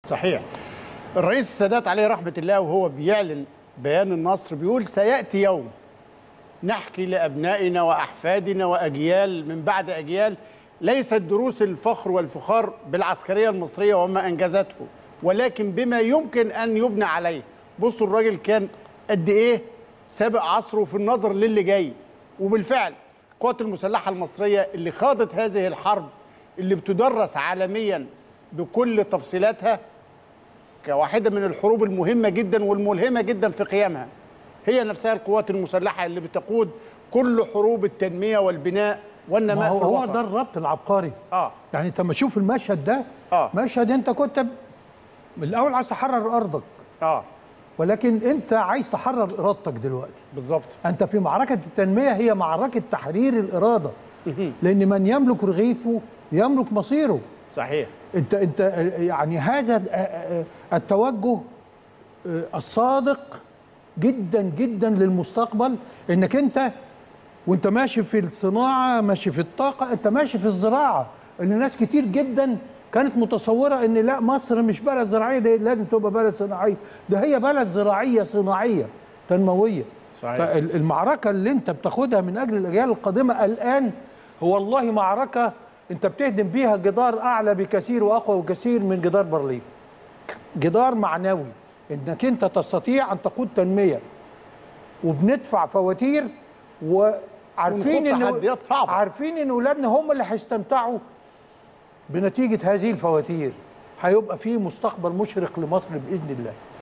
صحيح الرئيس السادات عليه رحمة الله وهو بيعلن بيان النصر بيقول سيأتي يوم نحكي لأبنائنا وأحفادنا وأجيال من بعد أجيال ليست دروس الفخر والفخار بالعسكرية المصرية وما أنجزته ولكن بما يمكن أن يبنى عليه بصوا الراجل كان قد إيه سابق عصره في النظر للي جاي وبالفعل القوات المسلحة المصرية اللي خاضت هذه الحرب اللي بتدرس عالميا بكل تفصيلاتها كواحدة من الحروب المهمة جدا والملهمة جدا في قيامها هي نفسها القوات المسلحة اللي بتقود كل حروب التنمية والبناء ما والنماء هو في هو الوطن ده الربط العبقري اه يعني انت لما تشوف المشهد ده آه. مشهد انت كنت ب- من الاول عايز تحرر ارضك اه ولكن انت عايز تحرر ارادتك دلوقتي بالظبط انت في معركه التنميه هي معركه تحرير الاراده لان من يملك رغيفه يملك مصيره صحيح انت انت يعني هذا التوجه الصادق جدا جدا للمستقبل انك انت وانت ماشي في الصناعه ماشي في الطاقه انت ماشي في الزراعه ان ناس كتير جدا كانت متصوره ان لا مصر مش بلد زراعيه ده لازم تبقى بلد صناعيه ده هي بلد زراعيه صناعيه تنمويه صحيح. فالمعركه اللي انت بتاخدها من اجل الاجيال القادمه الان هو والله معركه انت بتهدم بيها جدار اعلى بكثير واقوى بكثير من جدار برلين جدار معنوي انك انت تستطيع ان تقود تنميه وبندفع فواتير وعارفين ونخوض ان تحديات صعبة. عارفين ان اولادنا هم اللي هيستمتعوا بنتيجه هذه الفواتير هيبقى في مستقبل مشرق لمصر باذن الله